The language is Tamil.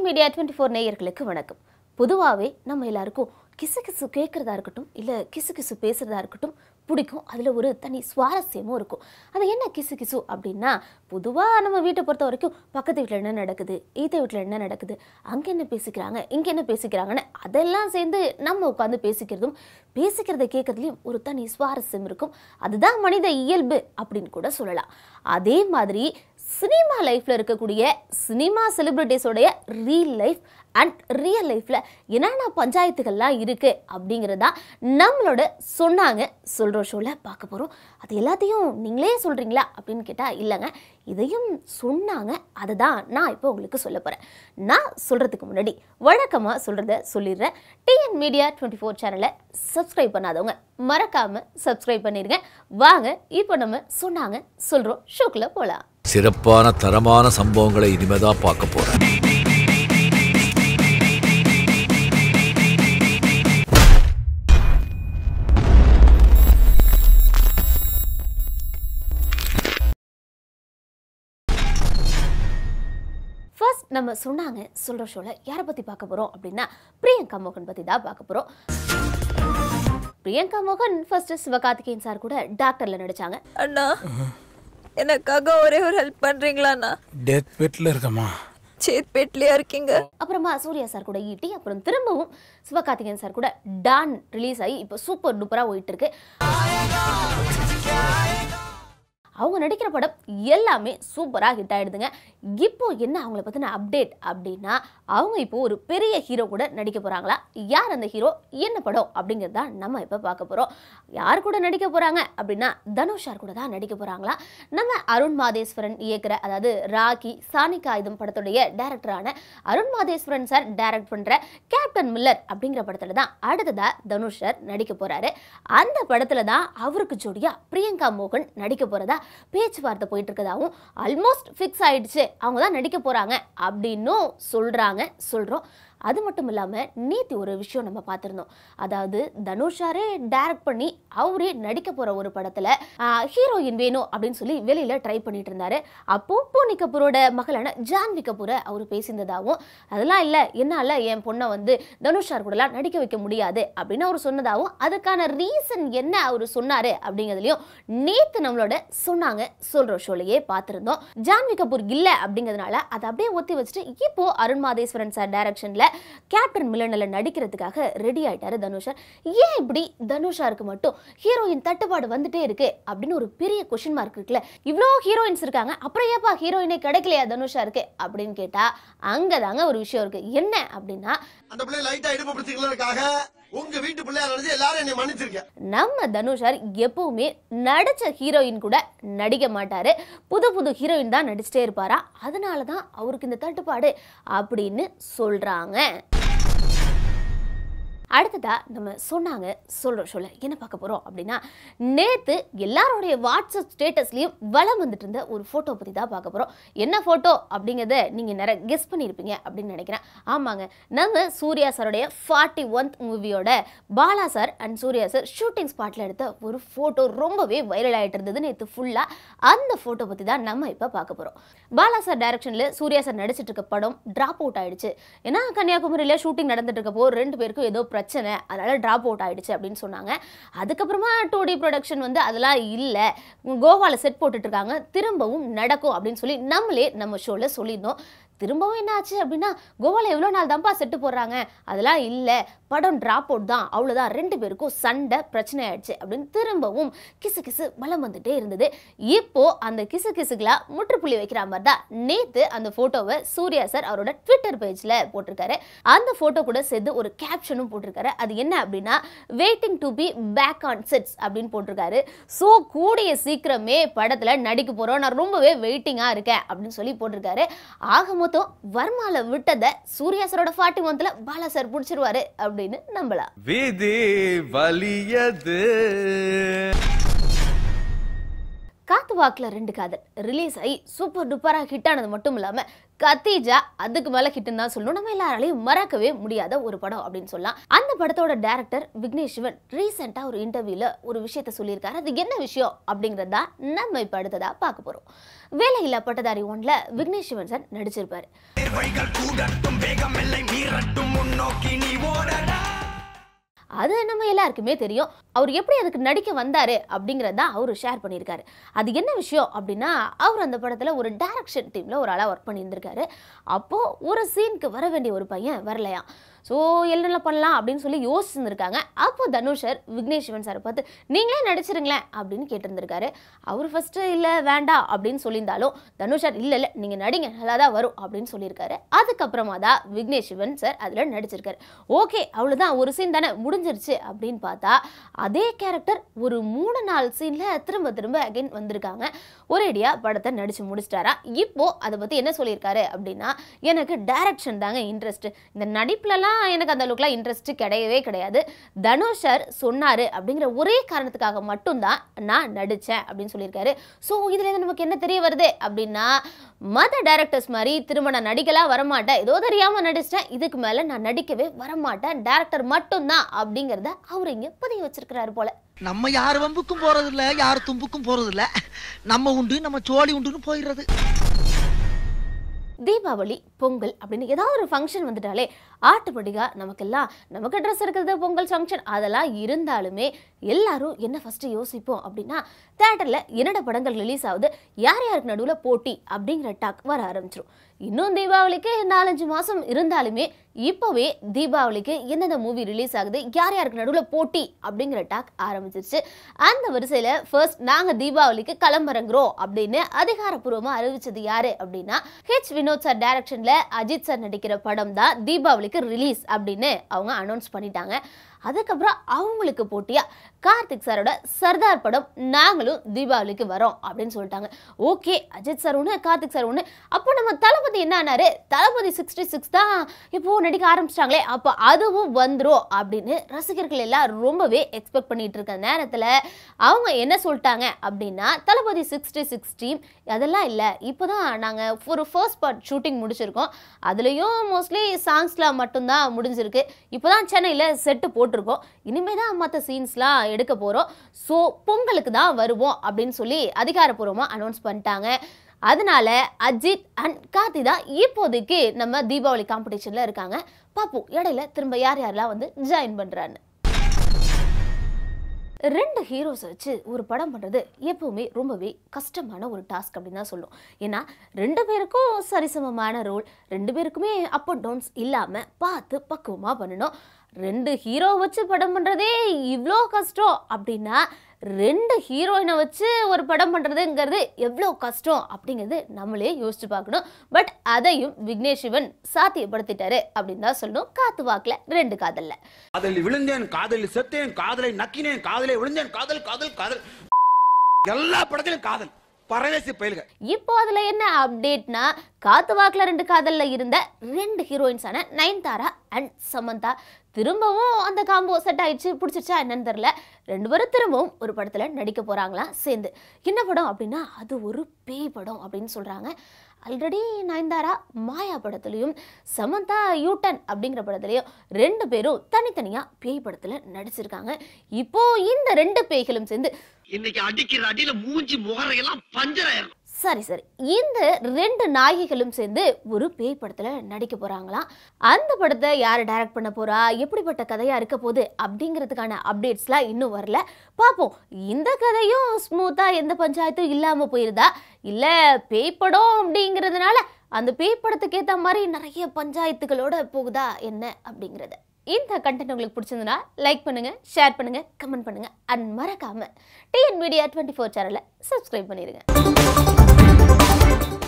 மீடியா டுவெண்ட்டி ஃபோர் நேயர்களுக்கு வணக்கம் பொதுவாகவே நம்ம எல்லாருக்கும் கிசு கிசு கேட்குறதா இருக்கட்டும் இல்லை கிசு கிசு பேசுகிறதா இருக்கட்டும் பிடிக்கும் அதில் ஒரு தனி சுவாரஸ்யமும் இருக்கும் அது என்ன கிசு கிசு அப்படின்னா பொதுவாக நம்ம வீட்டை பொறுத்த வரைக்கும் பக்கத்து வீட்டில் என்ன நடக்குது ஈத்த வீட்டில் என்ன நடக்குது அங்கே என்ன பேசிக்கிறாங்க இங்கே என்ன பேசிக்கிறாங்கன்னு அதெல்லாம் சேர்ந்து நம்ம உட்காந்து பேசிக்கிறதும் பேசிக்கிறத கேட்கறதுலையும் ஒரு தனி சுவாரஸ்யம் இருக்கும் அதுதான் மனித இயல்பு அப்படின்னு கூட சொல்லலாம் அதே மாதிரி சினிமா லைஃப்பில் இருக்கக்கூடிய சினிமா செலிபிரிட்டிஸோடைய ரீல் லைஃப் அண்ட் ரியல் லைஃப்பில் என்னென்ன பஞ்சாயத்துகள்லாம் இருக்குது அப்படிங்கிறதா நம்மளோட சொன்னாங்க சொல்கிற ஷோவில் பார்க்க போகிறோம் அது எல்லாத்தையும் நீங்களே சொல்கிறீங்களா அப்படின்னு கேட்டால் இல்லைங்க இதையும் சொன்னாங்க அதை தான் நான் இப்போ உங்களுக்கு சொல்ல போகிறேன் நான் சொல்கிறதுக்கு முன்னாடி வழக்கமாக சொல்கிறத சொல்லிடுறேன் டிஎன் மீடியா டுவெண்ட்டி ஃபோர் சேனலை சப்ஸ்கிரைப் பண்ணாதவங்க மறக்காமல் சப்ஸ்கிரைப் பண்ணிடுங்க வாங்க இப்போ நம்ம சொன்னாங்க சொல்கிறோம் ஷோக்குள்ளே போகலாம் சிறப்பான தரமான சம்பவங்களை இனிமேதான் பார்க்க போறேன் ஃபர்ஸ்ட் நம்ம சொன்னாங்க சொல்கிற ஷோவில் யாரை பற்றி பார்க்க போகிறோம் அப்படின்னா பிரியங்கா மோகன் பற்றி தான் பார்க்க போகிறோம் பிரியங்கா மோகன் ஃபர்ஸ்ட் சிவகார்த்திகேயன் சார் கூட டாக்டரில் நடிச்சாங்க அண்ணா எனக்காக ஒரே ஒரு ஹெல்ப் பண்றீங்களா அண்ணா டெத் பெட்டில் இருக்கம்மா சேத்பேட்லயா இருக்கீங்க அப்புறமா சூர்யா சார் கூட ஈட்டி அப்புறம் திரும்பவும் சிவகார்த்திகேயன் சார் கூட டான் ரிலீஸ் ஆகி இப்போ சூப்பர் டூப்பராக போயிட்டு இருக்கு அவங்க நடிக்கிற படம் எல்லாமே சூப்பராக ஹிட் ஆயிடுதுங்க இப்போ என்ன அவங்கள பற்றின அப்டேட் அப்படின்னா அவங்க இப்போ ஒரு பெரிய ஹீரோ கூட நடிக்க போகிறாங்களா யார் அந்த ஹீரோ என்ன படம் அப்படிங்கிறத நம்ம இப்போ பார்க்க போகிறோம் யார் கூட நடிக்க போகிறாங்க அப்படின்னா தனுஷ் சார் கூட தான் நடிக்க போகிறாங்களா நம்ம அருண் மாதேஸ்வரன் இயக்குற அதாவது ராக்கி சானிக் ஆயுதம் படத்துடைய டைரக்டரான அருண் மாதேஸ்வரன் சார் டைரக்ட் பண்ணுற கேப்டன் மில்லர் அப்படிங்கிற படத்தில் தான் அடுத்ததா தனுஷ் சார் நடிக்க போகிறாரு அந்த படத்தில் தான் அவருக்கு ஜோடியா பிரியங்கா மோகன் நடிக்க போகிறதா பேச்சுவார்த்தை போயிட்டு இருக்கதாவும் ஆல்மோஸ்ட் ஃபிக்ஸ் ஆயிடுச்சு அவங்க தான் நடிக்க போகிறாங்க அப்படின்னும் சொல்கிறாங்க சொல்கிறோம் அது மட்டும் இல்லாமல் நேற்று ஒரு விஷயம் நம்ம பார்த்துருந்தோம் அதாவது தனுஷாரே டைரக்ட் பண்ணி அவரே நடிக்க போகிற ஒரு படத்தில் ஹீரோயின் வேணும் அப்படின்னு சொல்லி வெளியில் ட்ரை பண்ணிட்டு இருந்தாரு அப்போ போனி கபூரோட மகளான ஜான்வி கபூரை அவர் பேசியிருந்ததாகவும் அதெல்லாம் இல்லை என்னால் என் பொண்ணை வந்து தனுஷார் கூடலாம் நடிக்க வைக்க முடியாது அப்படின்னு அவர் சொன்னதாகவும் அதுக்கான ரீசன் என்ன அவர் சொன்னார் அப்படிங்கிறதுலையும் நேற்று நம்மளோட சொன்னாங்க சொல்கிற ஷோலையே பார்த்துருந்தோம் ஜான்வி கபூர் இல்லை அப்படிங்கிறதுனால அதை அப்படியே ஒத்தி வச்சுட்டு இப்போ அருண் மாதேஸ்வரன் சார் டைரக்ஷனில் கேப்டன் மில்லனில் நடிக்கிறதுக்காக ரெடி ஆயிட்டாரு தனுஷார் ஏன் இப்படி தனுஷாருக்கு மட்டும் ஹீரோயின் தட்டுப்பாடு வந்துட்டே இருக்கு அப்படின்னு ஒரு பெரிய கொஷின் மார்க் இருக்குல்ல இவ்வளோ ஹீரோயின்ஸ் இருக்காங்க அப்புறம் ஏப்பா ஹீரோயினே கிடைக்கலையா தனுஷாருக்கு அப்படின்னு கேட்டா அங்கதாங்க ஒரு விஷயம் இருக்கு என்ன அப்படின்னா அந்த பிள்ளை லைட்டா இடுப்பு பிடிச்சிக்கிறதுக்காக உங்க வீட்டு பிள்ளையா நினைச்சு எல்லாரும் என்னை மன்னிச்சிருக்கேன் நம்ம தனுஷார் எப்பவுமே நடிச்ச ஹீரோயின் கூட நடிக்க மாட்டாரு புது புது ஹீரோயின் தான் நடிச்சிட்டே இருப்பாரா அதனால தான் அவருக்கு இந்த தட்டுப்பாடு அப்படின்னு சொல்றாங்க அடுத்ததா நம்ம சொன்னாங்க சொல்கிறோம் சொல்ல என்ன பார்க்க போகிறோம் அப்படின்னா நேற்று எல்லாருடைய வாட்ஸ்அப் ஸ்டேட்டஸ்லேயும் வலம் வந்துட்டு இருந்த ஒரு ஃபோட்டோ பற்றி தான் பார்க்க போகிறோம் என்ன ஃபோட்டோ அப்படிங்கிறத நீங்கள் நிறைய கெஸ் பண்ணியிருப்பீங்க அப்படின்னு நினைக்கிறேன் ஆமாங்க நம்ம சூர்யா சாருடைய ஃபார்ட்டி ஒன்த் மூவியோட Bala sir and Suriya sir shooting ஸ்பாட்டில் எடுத்த ஒரு ஃபோட்டோ ரொம்பவே வைரல் ஆகிட்டு இருந்தது நேற்று ஃபுல்லாக அந்த ஃபோட்டோ பற்றி தான் நம்ம இப்போ பார்க்க போகிறோம் பாலா சார் டைரக்ஷனில் சூர்யா சார் நடிச்சிட்டு இருக்க படம் ட்ராப் அவுட் ஆயிடுச்சு ஏன்னா கன்னியாகுமரியில் ஷூட்டிங் நடந்துட்டு இருக்கப்போ ரெண்டு பேருக்கும் ஏதோ பிரச்சனை அதனால ட்ராப் அவுட் ஆயிடுச்சு அப்படின்னு சொன்னாங்க அதுக்கப்புறமா டூ டி ப்ரொடக்ஷன் வந்து அதெல்லாம் இல்லை கோவாவில் செட் போட்டுட்டு இருக்காங்க திரும்பவும் நடக்கும் அப்படின்னு சொல்லி நம்மளே நம்ம ஷோவில் சொல்லியிருந்தோம் திரும்பவும் என்ன ஆச்சு அப்படின்னா கோவாவில் எவ்வளோ நாள் தான்ப்பா செட்டு போடுறாங்க அதெல்லாம் இல்லை படம் ட்ராப் அவுட் தான் அவ்வளோதான் ரெண்டு பேருக்கும் சண்டை பிரச்சனை ஆயிடுச்சு அப்படின்னு திரும்பவும் கிசு கிசு பலம் வந்துட்டே இருந்தது இப்போ அந்த கிசு கிசுக்கெல்லாம் முற்றுப்புள்ளி வைக்கிற மாதிரி தான் நேற்று அந்த ஃபோட்டோவை சூர்யா சார் அவரோட ட்விட்டர் பேஜில் போட்டிருக்காரு அந்த ஃபோட்டோ கூட சேர்த்து ஒரு கேப்ஷனும் போட்டிருக்காரு அது என்ன அப்படின்னா waiting to be back on sets அப்படின்னு போட்டிருக்காரு ஸோ கூடிய சீக்கிரமே படத்தில் நடிக்க போகிறோம் நான் ரொம்பவே வெயிட்டிங்காக இருக்கேன் அப்படின்னு சொல்லி போட்டிருக்காரு ஆக மொத்தம் வர்மால விட்டதை சூர்யா சாரோட ஃபார்ட்டி மந்த்ல பாலா சார் பிடிச்சிருவாரு அப்படின்னு நம்பலாம் விதி வலியது காத்து வாக்குல ரெண்டு காதல் ரிலீஸ் ஆகி சூப்பர் டூப்பராக ஹிட் ஆனது மட்டும் இல்லாம கத்தீஜா அதுக்கு மேல ஹிட்னு தான் சொல்லணும் நம்ம எல்லாராலையும் மறக்கவே முடியாத ஒரு படம் அப்படின்னு சொல்லலாம் அந்த படத்தோட டேரக்டர் விக்னேஷ் சிவன் ரீசெண்டா ஒரு இன்டர்வியூல ஒரு விஷயத்த சொல்லியிருக்காரு அது என்ன விஷயம் அப்படிங்கறத நம்ம இப்ப அடுத்ததா பார்க்க போறோம் வேலையில்லா பட்டதாரி ஒன்ல விக்னேஷ் சிவன் சார் நடிச்சிருப்பாரு அது நம்ம எல்லாருக்குமே தெரியும் அவர் எப்படி அதுக்கு நடிக்க வந்தாரு அப்படிங்கறத தான் அவர் ஷேர் பண்ணியிருக்காரு அது என்ன விஷயம் அப்படின்னா அவர் அந்த படத்துல ஒரு டைரக்ஷன் டீம்ல ஒரு ஆளா ஒர்க் பண்ணியிருந்திருக்காரு அப்போ ஒரு சீனுக்கு வர வேண்டிய ஒரு பையன் வரலையாம் ஸோ என்ன பண்ணலாம் அப்படின்னு சொல்லி யோசிச்சிருந்திருக்காங்க அப்போ தனுஷ் சார் விக்னேஷ் சிவன் சாரை பார்த்து நீங்களே நடிச்சிருங்களேன் அப்படின்னு கேட்டிருந்திருக்காரு அவர் ஃபர்ஸ்ட் இல்லை வேண்டாம் அப்படின்னு சொல்லியிருந்தாலும் தனுஷ் சார் இல்லை இல்லை நீங்கள் நடிங்க நல்லா தான் வரும் அப்படின்னு சொல்லியிருக்காரு அதுக்கப்புறமா தான் விக்னேஷ் சிவன் சார் அதில் நடிச்சிருக்காரு ஓகே அவ்வளோதான் ஒரு சீன் தானே முடிஞ்சிருச்சு அப்படின்னு பார்த்தா அதே கேரக்டர் ஒரு மூணு நாலு சீனில் திரும்ப திரும்ப அகைன் வந்திருக்காங்க ஒரேடியாக படத்தை நடிச்சு முடிச்சிட்டாரா இப்போ அதை பற்றி என்ன சொல்லியிருக்காரு அப்படின்னா எனக்கு டைரக்ஷன் தாங்க இன்ட்ரெஸ்ட் இந்த நடிப்புலலாம் எனக்கு அந்த அளவுக்குலாம் இன்ட்ரெஸ்ட் கிடையவே கிடையாது தனுஷ் சார் சொன்னாரு அப்படிங்கிற ஒரே காரணத்துக்காக மட்டும்தான் நான் நடித்தேன் அப்படின்னு சொல்லியிருக்காரு ஸோ இதில் நமக்கு என்ன தெரிய வருது அப்படின்னா மத டைரக்டர்ஸ் மாதிரி திரும்ப நான் நடிக்கலாம் வரமாட்டேன் ஏதோ தெரியாமல் நடிச்சிட்டேன் இதுக்கு மேலே நான் நடிக்கவே வரமாட்டேன் டேரக்டர் மட்டும்தான் அப்படிங்கிறத அவர் இங்கே பதிய வச்சிருக்கிறாரு போல நம்ம யார் வம்புக்கும் போறது இல்ல யார் தும்புக்கும் போறது இல்ல நம்ம உண்டு நம்ம சோழி உண்டுன்னு போயிடுறது தீபாவளி பொங்கல் அப்படின்னு ஏதாவது ஒரு ஃபங்க்ஷன் வந்துட்டாலே ஆட்டோமேட்டிக்காக நமக்கெல்லாம் நமக்கு ட்ரெஸ் இருக்கிறது பொங்கல் ஃபங்க்ஷன் அதெல்லாம் இருந்தாலுமே எல்லாரும் என்ன ஃபஸ்ட்டு யோசிப்போம் அப்படின்னா தேட்டரில் என்னென்ன படங்கள் ரிலீஸ் ஆகுது யார் யாருக்கு நடுவில் போட்டி அப்படிங்கிற டாக் வர ஆரம்பிச்சிரும் இன்னும் தீபாவளிக்கு நாலஞ்சு மாதம் இருந்தாலுமே இப்போவே தீபாவளிக்கு எந்தெந்த மூவி ரிலீஸ் ஆகுது யார் யாருக்கு நடுவில் போட்டி அப்படிங்கிற டாக் ஆரம்பிச்சிருச்சு அந்த வரிசையில் ஃபர்ஸ்ட் நாங்கள் தீபாவளிக்கு கிளம்புறங்கிறோம் அப்படின்னு அதிகாரப்பூர்வமாக அறிவிச்சது யாரு அப்படின்னா ஹெச் வினோத் சார் டைரக்ஷனில் அஜித் சார் நடிக்கிற படம் தான் தீபாவளிக்கு ரிலீஸ் அப்படின்னு அவங்க அனௌன்ஸ் பண்ணிட்டாங்க அதுக்கப்புறம் அவங்களுக்கு போட்டியா கார்த்திக் சாரோட சர்தார் படம் நாங்களும் தீபாவளிக்கு வரோம் அப்படின்னு சொல்லிட்டாங்க ஓகே அஜித் சார் ஒன்று கார்த்திக் சார் ஒன்று அப்போ நம்ம தளபதி என்ன ஆனாரு தளபதி சிக்ஸ்டி சிக்ஸ் தான் இப்போ நடிக்க ஆரம்பிச்சிட்டாங்களே அப்போ அதுவும் வந்துரும் அப்படின்னு ரசிகர்கள் எல்லாம் ரொம்பவே எக்ஸ்பெக்ட் பண்ணிட்டு இருக்க நேரத்தில் அவங்க என்ன சொல்லிட்டாங்க அப்படின்னா தளபதி சிக்ஸ்டி சிக்ஸ் டீம் அதெல்லாம் இல்லை இப்போ தான் நாங்கள் ஒரு ஃபர்ஸ்ட் பார்ட் ஷூட்டிங் முடிச்சிருக்கோம் அதுலேயும் மோஸ்ட்லி சாங்ஸ்லாம் மட்டும்தான் முடிஞ்சிருக்கு இப்போ தான் சென்னையில் செட்டு போட்டிருக்கோம் இனிமேல் தான் மற்ற சீன்ஸ்லாம் எடுக்க போகிறோம் ஸோ பொங்கலுக்கு தான் வருவோம் அப்படின்னு சொல்லி அதிகாரப்பூர்வமாக அனௌன்ஸ் பண்ணிட்டாங்க அதனால அஜித் அண்ட் கார்த்தி தான் இப்போதைக்கு நம்ம தீபாவளி காம்படிஷனில் இருக்காங்க பார்ப்போம் இடையில திரும்ப யார் யாரெல்லாம் வந்து ஜாயின் பண்ணுறான்னு ரெண்டு ஹீரோஸ் வச்சு ஒரு படம் பண்ணுறது எப்பவுமே ரொம்பவே கஷ்டமான ஒரு டாஸ்க் அப்படின்னு தான் சொல்லும் ஏன்னா ரெண்டு பேருக்கும் சரிசமமான ரோல் ரெண்டு பேருக்குமே அப் அண்ட் டவுன்ஸ் இல்லாமல் பார்த்து பக்குவமாக பண்ணணும் ரெண்டு ஹீரோ வச்சு படம் பண்ணுறதே இவ்வளோ கஷ்டம் அப்படின்னா ரெண்டு ஹீரோயினை வச்சு ஒரு படம் பண்ணுறதுங்கிறது எவ்வளோ கஷ்டம் அப்படிங்கிறது நம்மளே யோசிச்சு பார்க்கணும் பட் அதையும் விக்னேஷ் சிவன் சாத்தியப்படுத்திட்டாரு அப்படின்னு தான் சொல்லணும் காத்து வாக்கில் ரெண்டு காதல்ல காதலில் விழுந்தேன் காதலில் செத்தேன் காதலை நக்கினேன் காதலை விழுந்தேன் காதல் காதல் காதல் எல்லா படத்திலும் காதல் பரதேசி பயில்க இப்போ அதுல என்ன அப்டேட்னா காத்து வாக்குல ரெண்டு காதல்ல இருந்த ரெண்டு ஹீரோயின்ஸான நயன்தாரா அண்ட் சமந்தா திரும்பவும் அந்த காம்போ செட் ஆயிடுச்சு பிடிச்சிருச்சா என்னன்னு தெரியல ரெண்டு பேரும் திரும்பவும் ஒரு படத்துல நடிக்க போறாங்களாம் சேர்ந்து என்ன படம் அப்படின்னா அது ஒரு பேய் படம் அப்படின்னு சொல்றாங்க ஆல்ரெடி நயன்தாரா மாயா படத்துலையும் சமந்தா யூட்டன் அப்படிங்கிற படத்துலையும் ரெண்டு பேரும் தனித்தனியா பேய் படத்துல நடிச்சிருக்காங்க இப்போ இந்த ரெண்டு பேய்களும் சேர்ந்து இன்னைக்கு அடிக்கிற அடியில மூஞ்சி முகரையெல்லாம் பஞ்சராயிரும் சரி சரி இந்த ரெண்டு நாயகிகளும் சேர்ந்து ஒரு பேய் படத்துல நடிக்க போறாங்களாம் அந்த படத்தை யார் டைரக்ட் பண்ண போறா எப்படிப்பட்ட கதையா இருக்க போகுது அப்படிங்கிறதுக்கான அப்டேட்ஸ்லாம் இன்னும் வரல பார்ப்போம் இந்த கதையும் ஸ்மூத்தா எந்த பஞ்சாயத்தும் இல்லாம போயிருதா இல்ல பேய் படம் அப்படிங்கிறதுனால அந்த பேய் படத்துக்கு ஏத்த மாதிரி நிறைய பஞ்சாயத்துகளோட போகுதா என்ன அப்படிங்கறது இந்த கண்டென்ட் உங்களுக்கு பிடிச்சிருந்ததுன்னா லைக் பண்ணுங்க ஷேர் பண்ணுங்க கமெண்ட் பண்ணுங்க அண்ட் மறக்காம டிஎன் மீடியா டுவெண்ட்டி ஃபோர் சேனலை சப்ஸ்கிரைப் பண்ணிடுங்க